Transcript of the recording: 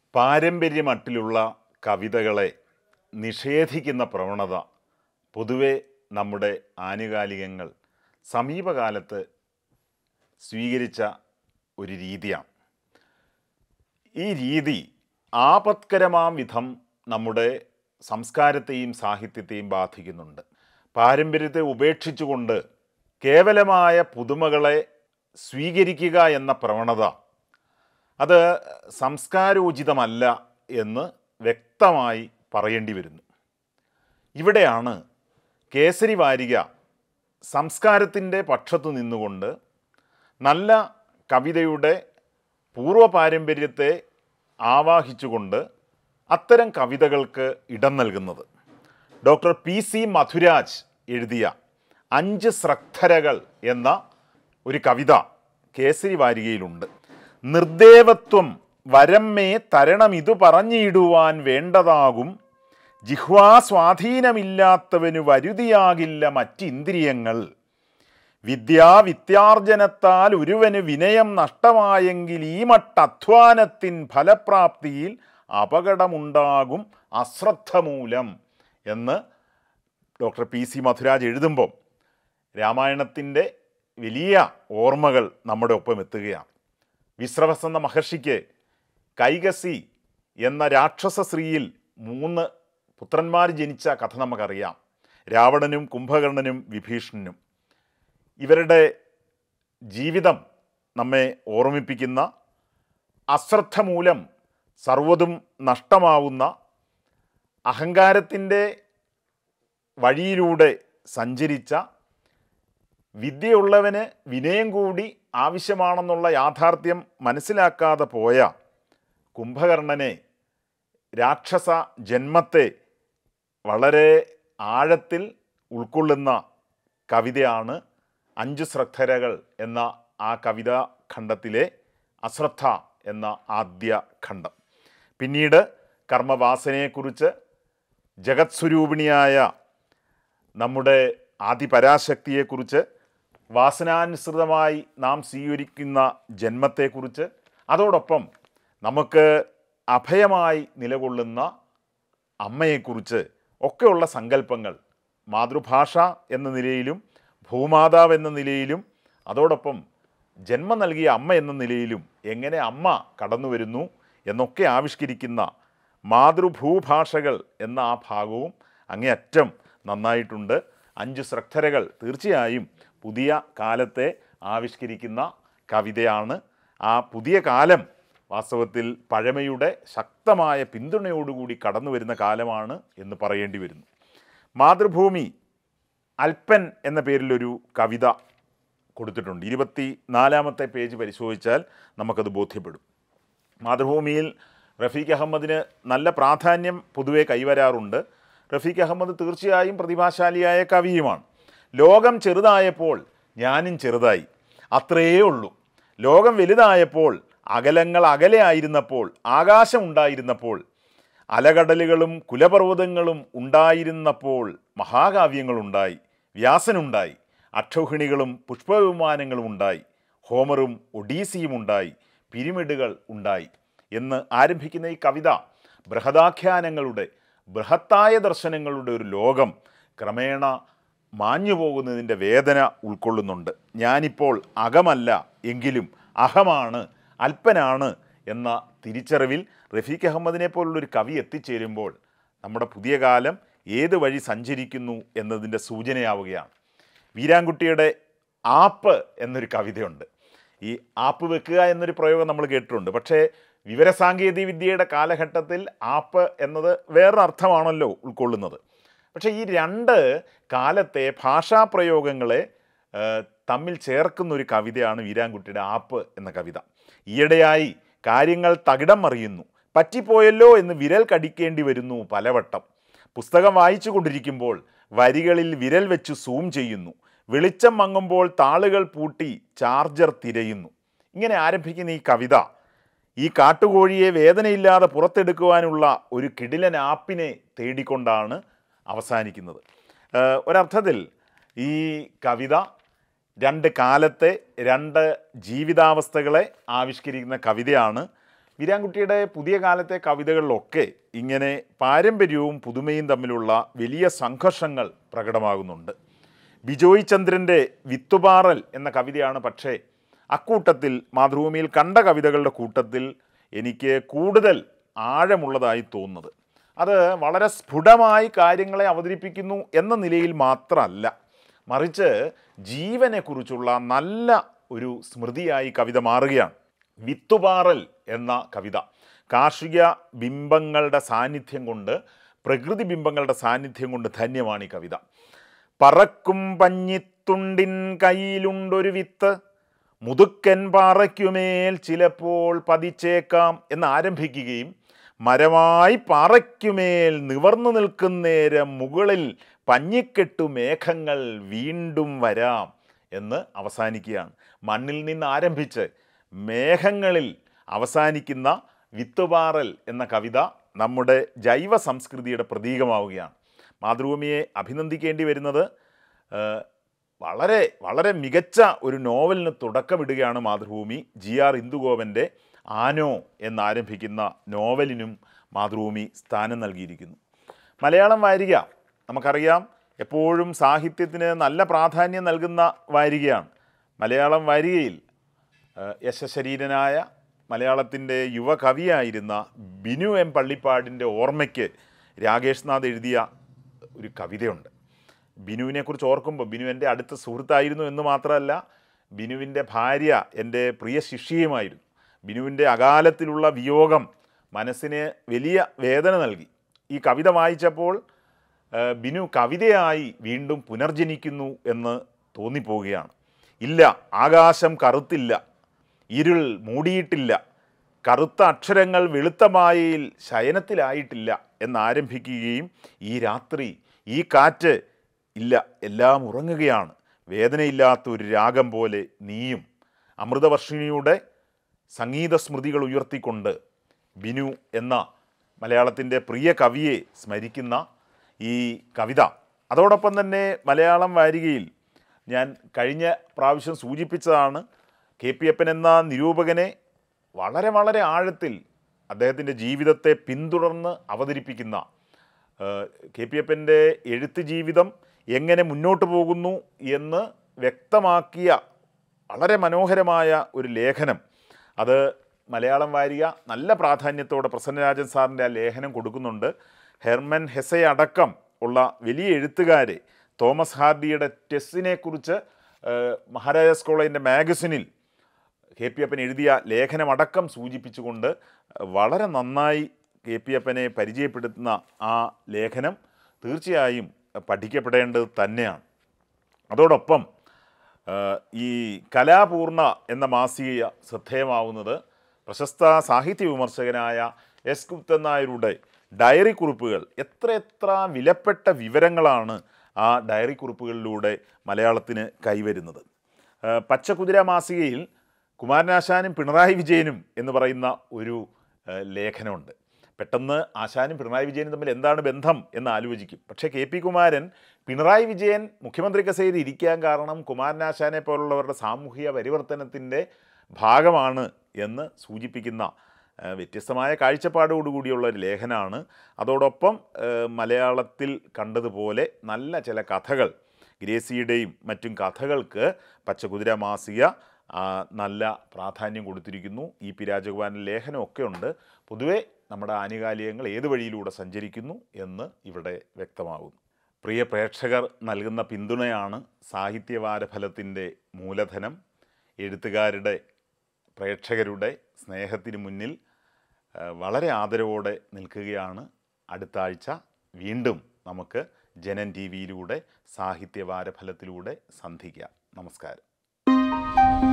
പാരമ്പര്യമട്ടിലുള്ള കവിതകളെ നിഷേധിക്കുന്ന പ്രവണത പൊതുവെ നമ്മുടെ ആനുകാലികങ്ങൾ സമീപകാലത്ത് സ്വീകരിച്ച ഒരു രീതിയാണ് ഈ രീതി ആപത്കരമാം വിധം നമ്മുടെ സംസ്കാരത്തെയും സാഹിത്യത്തെയും ബാധിക്കുന്നുണ്ട് പാരമ്പര്യത്തെ ഉപേക്ഷിച്ചുകൊണ്ട് കേവലമായ പുതുമകളെ സ്വീകരിക്കുക എന്ന പ്രവണത അത് സംസ്കാരോചിതമല്ല എന്ന് വ്യക്തമായി പറയേണ്ടി വരുന്നു ഇവിടെയാണ് കേസരി വാരിക സംസ്കാരത്തിൻ്റെ പക്ഷത്തു നിന്നുകൊണ്ട് നല്ല കവിതയുടെ പൂർവ്വ പാരമ്പര്യത്തെ ആവാഹിച്ചുകൊണ്ട് അത്തരം കവിതകൾക്ക് ഇടം നൽകുന്നത് ഡോക്ടർ പി സി മധുരാജ് എഴുതിയ അഞ്ച് സ്രക്ധരകൾ എന്ന ഒരു കവിത കേസരി വാരികയിലുണ്ട് നിർദ്ദേവത്വം വരമ്മേ തരണമിതു പറഞ്ഞിടുവാൻ വേണ്ടതാകും ജിഹ്വാ സ്വാധീനമില്ലാത്തവന് വരുതിയാകില്ല മറ്റിന്ദ്രിയങ്ങൾ വിദ്യാവിത്യാർജനത്താൽ ഒരുവന് വിനയം നഷ്ടമായെങ്കിൽ ഈ മട്ടധ്വാനത്തിൻ ഫലപ്രാപ്തിയിൽ അപകടമുണ്ടാകും അശ്രദ്ധ മൂലം എന്ന് ഡോക്ടർ പി സി മധുരാജ് എഴുതുമ്പം രാമായണത്തിൻ്റെ വലിയ ഓർമ്മകൾ നമ്മുടെ ഒപ്പം എത്തുകയാണ് വിശ്രവസ് എന്ന മഹർഷിക്ക് കൈകസി എന്ന രാക്ഷസ സ്ത്രീയിൽ മൂന്ന് പുത്രന്മാർ ജനിച്ച കഥ നമുക്കറിയാം രാവണനും കുംഭകർണനും വിഭീഷണനും ഇവരുടെ ജീവിതം നമ്മെ ഓർമ്മിപ്പിക്കുന്ന അശ്രദ്ധ മൂലം സർവ്വതും നഷ്ടമാവുന്ന അഹങ്കാരത്തിൻ്റെ വഴിയിലൂടെ സഞ്ചരിച്ച വിദ്യയുള്ളവന് വിനയം കൂടി ആവശ്യമാണെന്നുള്ള യാഥാർത്ഥ്യം മനസ്സിലാക്കാതെ പോയ കുംഭകർണനെ രാക്ഷസ ജന്മത്തെ വളരെ ആഴത്തിൽ ഉൾക്കൊള്ളുന്ന കവിതയാണ് അഞ്ച് ശ്രദ്ധരകൾ എന്ന ആ കവിതാ ഖണ്ഡത്തിലെ അശ്രദ്ധ എന്ന ആദ്യ ഖണ്ഡം പിന്നീട് കർമ്മവാസനയെക്കുറിച്ച് ജഗത് സ്വരൂപിണിയായ നമ്മുടെ ആദിപരാശക്തിയെക്കുറിച്ച് വാസനാനുസൃതമായി നാം സ്വീകരിക്കുന്ന ജന്മത്തെക്കുറിച്ച് അതോടൊപ്പം നമുക്ക് അഭയമായി നിലകൊള്ളുന്ന അമ്മയെക്കുറിച്ച് ഒക്കെയുള്ള സങ്കല്പങ്ങൾ മാതൃഭാഷ എന്ന നിലയിലും ഭൂമാതാവ് എന്ന നിലയിലും അതോടൊപ്പം ജന്മം നൽകിയ അമ്മ എന്ന നിലയിലും എങ്ങനെ അമ്മ കടന്നു വരുന്നു എന്നൊക്കെ ആവിഷ്കരിക്കുന്ന മാതൃഭൂഭാഷകൾ എന്ന ആ ഭാഗവും അങ്ങേയറ്റം നന്നായിട്ടുണ്ട് അഞ്ച് ശ്രദ്ധരകൾ തീർച്ചയായും പുതിയ കാലത്തെ ആവിഷ്കരിക്കുന്ന കവിതയാണ് ആ പുതിയ കാലം വാസ്തവത്തിൽ പഴമയുടെ ശക്തമായ പിന്തുണയോടുകൂടി കടന്നു വരുന്ന കാലമാണ് എന്ന് പറയേണ്ടി വരുന്നു മാതൃഭൂമി അൽപ്പൻ എന്ന പേരിലൊരു കവിത കൊടുത്തിട്ടുണ്ട് ഇരുപത്തി നാലാമത്തെ പേജ് പരിശോധിച്ചാൽ നമുക്കത് ബോധ്യപ്പെടും മാതൃഭൂമിയിൽ റഫീഖ് അഹമ്മദിന് നല്ല പ്രാധാന്യം പൊതുവെ കൈവരാറുണ്ട് റഫീഖ് അഹമ്മദ് തീർച്ചയായും പ്രതിഭാശാലിയായ കവിയുമാണ് ലോകം ചെറുതായപ്പോൾ ഞാനും ചെറുതായി അത്രയേ ഉള്ളൂ ലോകം വലുതായപ്പോൾ അകലങ്ങൾ അകലെ ആയിരുന്നപ്പോൾ ആകാശം ഉണ്ടായിരുന്നപ്പോൾ അലകടലുകളും കുലപർവ്വതങ്ങളും ഉണ്ടായിരുന്നപ്പോൾ മഹാകാവ്യങ്ങളുണ്ടായി വ്യാസനുണ്ടായി അക്ഷൗഹിണികളും പുഷ്പവിമാനങ്ങളും ഉണ്ടായി ഹോമറും ഒഡീസിയും ഉണ്ടായി പിരിമിഡുകൾ ഉണ്ടായി എന്ന് ആരംഭിക്കുന്ന ഈ കവിത ബൃഹദാഖ്യാനങ്ങളുടെ ബൃഹത്തായ ദർശനങ്ങളുടെ ഒരു ലോകം ക്രമേണ മാഞ്ഞു പോകുന്നതിൻ്റെ വേദന ഉൾക്കൊള്ളുന്നുണ്ട് ഞാനിപ്പോൾ അകമല്ല എങ്കിലും അഹമാണ് അല്പനാണ് എന്ന തിരിച്ചറിവിൽ റഫീഖ് അഹമ്മദിനെ പോലുള്ളൊരു കവി എത്തിച്ചേരുമ്പോൾ നമ്മുടെ പുതിയ കാലം ഏത് വഴി സഞ്ചരിക്കുന്നു എന്നതിൻ്റെ സൂചനയാവുകയാണ് വീരാൻകുട്ടിയുടെ ആപ്പ് എന്നൊരു കവിതയുണ്ട് ഈ ആപ്പ് വെക്കുക എന്നൊരു പ്രയോഗം നമ്മൾ കേട്ടിട്ടുണ്ട് പക്ഷേ വിവരസാങ്കേതിക വിദ്യയുടെ കാലഘട്ടത്തിൽ ആപ്പ് എന്നത് വേറൊരു അർത്ഥമാണല്ലോ ഉൾക്കൊള്ളുന്നത് പക്ഷേ ഈ രണ്ട് കാലത്തെ ഭാഷാപ്രയോഗങ്ങളെ ആ, തമ്മിൽ ചേർക്കുന്ന ഒരു കവിതയാണ് വീരാൻകുട്ടിയുടെ ആപ്പ് എന്ന കവിത ഈയിടെയായി കാര്യങ്ങൾ തകിടം മറിയുന്നു പറ്റിപ്പോയല്ലോ എന്ന് വിരൽ കടിക്കേണ്ടി വരുന്നു പലവട്ടം പുസ്തകം വായിച്ചു കൊണ്ടിരിക്കുമ്പോൾ വരികളിൽ വിരൽ വെച്ച് സൂം ചെയ്യുന്നു വെളിച്ചം മങ്ങുമ്പോൾ താളുകൾ പൂട്ടി ചാർജർ തിരയുന്നു ഇങ്ങനെ ആരംഭിക്കുന്ന ഈ കവിത ഈ കാട്ടുകോഴിയെ വേദനയില്ലാതെ പുറത്തെടുക്കുവാനുള്ള ഒരു കിടിലൻ ആപ്പിനെ തേടിക്കൊണ്ടാണ് അവസാനിക്കുന്നത് ഏഹ് ഒരർത്ഥത്തിൽ ഈ കവിത രണ്ട് കാലത്തെ രണ്ട് ജീവിതാവസ്ഥകളെ ആവിഷ്കരിക്കുന്ന കവിതയാണ് വീരാൻകുട്ടിയുടെ പുതിയ കാലത്തെ കവിതകളിലൊക്കെ ഇങ്ങനെ പാരമ്പര്യവും പുതുമയും തമ്മിലുള്ള വലിയ സംഘർഷങ്ങൾ പ്രകടമാകുന്നുണ്ട് ബിജോയ് ചന്ദ്രൻ്റെ വിത്തുപാറൽ എന്ന കവിതയാണ് പക്ഷേ അക്കൂട്ടത്തിൽ മാതൃഭൂമിയിൽ കണ്ട കവിതകളുടെ കൂട്ടത്തിൽ എനിക്ക് കൂടുതൽ ആഴമുള്ളതായി തോന്നുന്നത് അത് വളരെ സ്ഫുടമായി കാര്യങ്ങളെ അവതരിപ്പിക്കുന്നു എന്ന നിലയിൽ മാത്രമല്ല മറിച്ച് ജീവനെക്കുറിച്ചുള്ള നല്ല ഒരു സ്മൃതിയായി കവിത മാറുകയാണ് വിത്തുപാറൽ എന്ന കവിത കാർഷിക ബിംബങ്ങളുടെ സാന്നിധ്യം കൊണ്ട് പ്രകൃതി ബിംബങ്ങളുടെ സാന്നിധ്യം കൊണ്ട് ധന്യമാണ് ഈ കവിത പറക്കും പഞ്ഞിത്തുണ്ടിൻ കയ്യിലുണ്ടൊരു വിത്ത് മുതുക്കൻ പാറയ്ക്കുമേൽ ചിലപ്പോൾ പതിച്ചേക്കാം എന്ന് ആരംഭിക്കുകയും മരമായി പാറയ്ക്കുമേൽ നിവർന്നു നിൽക്കുന്നേരം മുകളിൽ പഞ്ഞിക്കെട്ടു മേഘങ്ങൾ വീണ്ടും വരാം എന്ന് അവസാനിക്കുകയാണ് മണ്ണിൽ നിന്ന് ആരംഭിച്ച് മേഘങ്ങളിൽ അവസാനിക്കുന്ന വിത്തുപാറൽ എന്ന കവിത നമ്മുടെ ജൈവ സംസ്കൃതിയുടെ പ്രതീകമാവുകയാണ് മാതൃഭൂമിയെ അഭിനന്ദിക്കേണ്ടി വരുന്നത് ഏഹ്, വളരെ വളരെ മികച്ച ഒരു നോവലിന് തുടക്കമിടുകയാണ് മാതൃഭൂമി ജി ആർ ഇന്ദുഗോപൻ്റെ ആനോ എന്നാരംഭിക്കുന്ന നോവലിനും മാതൃഭൂമി സ്ഥാനം നൽകിയിരിക്കുന്നു മലയാളം വാരിക നമുക്കറിയാം എപ്പോഴും സാഹിത്യത്തിന് നല്ല പ്രാധാന്യം നൽകുന്ന വാരികയാണ് മലയാളം വാരികയിൽ ഏഹ്, യശശരീരനായ മലയാളത്തിൻ്റെ യുവകവിയായിരുന്ന ബിനു എം പള്ളിപ്പാടിൻ്റെ ഓർമ്മയ്ക്ക് രാകേഷ് നാഥ് എഴുതിയ ഒരു കവിതയുണ്ട് ബിനുവിനെക്കുറിച്ച് ഓർക്കുമ്പോൾ ബിനു എൻ്റെ അടുത്ത സുഹൃത്തായിരുന്നു എന്ന് മാത്രമല്ല ബിനുവിൻ്റെ ഭാര്യ എൻ്റെ പ്രിയ ശിഷ്യയുമായിരുന്നു ബിനുവിൻ്റെ അകാലത്തിലുള്ള വിയോഗം മനസ്സിന് വലിയ വേദന നൽകി ഈ കവിത വായിച്ചപ്പോൾ ആ, ബിനു കവിതയായി വീണ്ടും പുനർജനിക്കുന്നു എന്ന് തോന്നിപ്പോവുകയാണ് ഇല്ല ആകാശം കറുത്തില്ല ഇരുൾ മൂടിയിട്ടില്ല കറുത്ത അക്ഷരങ്ങൾ വെളുത്ത മായയിൽ ശയനത്തിലായിട്ടില്ല എന്നാരംഭിക്കുകയും ഈ രാത്രി ഈ കാറ്റ് ഇല്ല എല്ലാം ഉറങ്ങുകയാണ് വേദനയില്ലാത്ത ഒരു രാഗം പോലെ നീയും അമൃതവർഷിണിയുടെ സംഗീത സ്മൃതികൾ ഉയർത്തിക്കൊണ്ട് ബിനു എന്ന മലയാളത്തിൻ്റെ പ്രിയ കവിയെ സ്മരിക്കുന്ന ഈ കവിത അതോടൊപ്പം തന്നെ മലയാളം വാരികയിൽ ഞാൻ കഴിഞ്ഞ പ്രാവശ്യം സൂചിപ്പിച്ചതാണ് കെ പി അപ്പൻ എന്ന നിരൂപകനെ വളരെ വളരെ ആഴത്തിൽ അദ്ദേഹത്തിൻ്റെ ജീവിതത്തെ പിന്തുടർന്ന് അവതരിപ്പിക്കുന്ന ഏഹ്, കെ പി അപ്പൻ്റെ എഴുത്ത് ജീവിതം എങ്ങനെ മുന്നോട്ട് പോകുന്നു എന്ന് വ്യക്തമാക്കിയ വളരെ മനോഹരമായ ഒരു ലേഖനം അത് മലയാളം വാരിക നല്ല പ്രാധാന്യത്തോടെ പ്രസന്നരാജൻ സാറിൻ്റെ ആ ലേഖനം കൊടുക്കുന്നുണ്ട് ഹെർമൻ ഹെസെ അടക്കം ഉള്ള വലിയ എഴുത്തുകാരെ തോമസ് ഹാർഡിയുടെ ടെസ്സിനെക്കുറിച്ച് ഏഹ്, മഹാരാജാസ് കോളേജിൻ്റെ മാഗസിനിൽ കെ പി അപ്പൻ എഴുതിയ ലേഖനമടക്കം സൂചിപ്പിച്ചുകൊണ്ട് വളരെ നന്നായി കെ പി അപ്പനെ പരിചയപ്പെടുത്തുന്ന ആ ലേഖനം തീർച്ചയായും പഠിക്കപ്പെടേണ്ടത് തന്നെയാണ് അതോടൊപ്പം ആ, ഈ കലാപൂർണ എന്ന മാസിക ശ്രദ്ധേയമാവുന്നത് പ്രശസ്ത സാഹിത്യ വിമർശകനായ എസ് ഗുപ്തൻ നായരുടെ ഡയറി കുറിപ്പുകൾ എത്രയെത്ര വിലപ്പെട്ട വിവരങ്ങളാണ് ആ ഡയറി കുറിപ്പുകളിലൂടെ മലയാളത്തിന് കൈവരുന്നത് ആ, പച്ചക്കുതിര മാസികയിൽ കുമാരനാശാനും പിണറായി വിജയനും എന്ന് പറയുന്ന ഒരു ആ, ലേഖനമുണ്ട് പെട്ടെന്ന് ആശാനും പിണറായി വിജയനും തമ്മിൽ എന്താണ് ബന്ധം എന്ന് ആലോചിക്കും പക്ഷേ കെ പി കുമാരൻ പിണറായി വിജയൻ മുഖ്യമന്ത്രി കസേരയിൽ ഇരിക്കാൻ കാരണം കുമാരനാശാനെ പോലുള്ളവരുടെ സാമൂഹിക പരിവർത്തനത്തിൻ്റെ ഭാഗമാണ് എന്ന് സൂചിപ്പിക്കുന്ന ആ, വ്യത്യസ്തമായ കാഴ്ചപ്പാടോടുകൂടിയുള്ള ഒരു ലേഖനമാണ് അതോടൊപ്പം ആ, മലയാളത്തിൽ കണ്ടതുപോലെ നല്ല ചില കഥകൾ ഗ്രേസിയുടെയും മറ്റും കഥകൾക്ക് പച്ചകുതിര മാസിക ആ, നല്ല പ്രാധാന്യം കൊടുത്തിരിക്കുന്നു ഇ പി രാജഗോപാലൻ ലേഖനമൊക്കെ ഉണ്ട് പൊതുവെ നമ്മുടെ ആനുകാലികങ്ങൾ ഏത് വഴിയിലൂടെ സഞ്ചരിക്കുന്നു എന്ന് ഇവിടെ വ്യക്തമാകുന്നു പ്രിയ പ്രേക്ഷകർ നൽകുന്ന പിന്തുണയാണ് സാഹിത്യവാരഫലത്തിൻ്റെ മൂലധനം എഴുത്തുകാരുടെ പ്രേക്ഷകരുടെ സ്നേഹത്തിന് മുന്നിൽ ആ, വളരെ ആദരവോടെ നിൽക്കുകയാണ് അടുത്ത ആഴ്ച വീണ്ടും നമുക്ക് ജനൻ ടി വിയിലൂടെ സാഹിത്യവാരഫലത്തിലൂടെ സന്ധിക്കാം നമസ്കാരം